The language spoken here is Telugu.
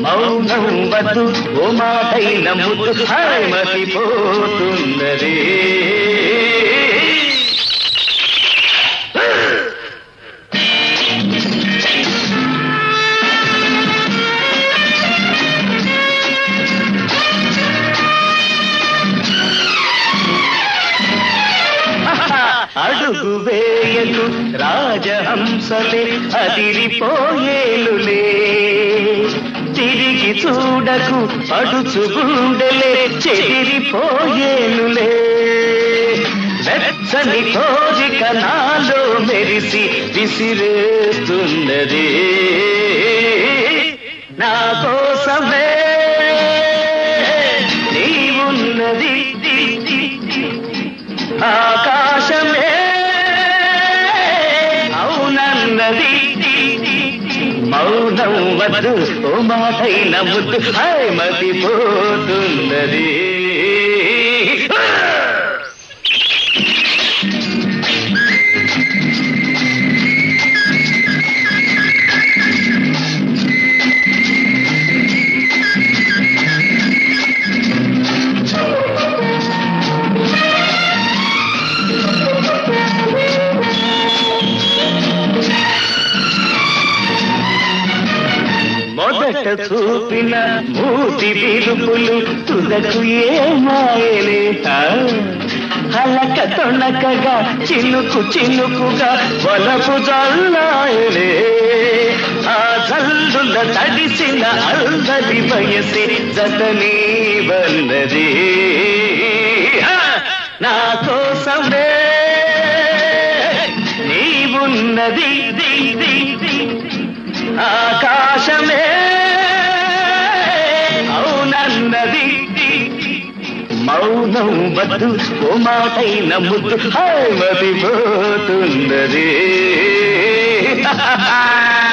మౌనం వద్దు ఓ మాటైన ముద్దు హాయ్ మతిపోతున్నది అడుగు వేయకు రాజహంసలే అదిరిపోయేలులే తిరిగి చూడకు పడుచు గుండెలే చెదిరిపోయేలులే వెచ్చని కోరిక నాలో మెరిసి విసిరేస్తున్నది నా కోసమే నీవున్నది ఆకాశమే అవునన్నది మౌనం వద్దు ఓ మాటైన ముద్దు హాయ్ మతిపోతున్నది మొదట చూపిన మూతి విరుపులు తుదకు ఏమాయలే హలక తొణకగా చినుకు చినుకుగా వలపు జల్లాయలే ఆ జల్లుల తడిసిన అల్దరి వయసి జతనీ వన్నది ఆ, నా కోసమే నీవున్నది ది, ది, ది. ఆకాశమే అవునన్నది మౌనం వద్దు ఓ మాటైన ముద్దు హాయ్ మతిపోతున్నది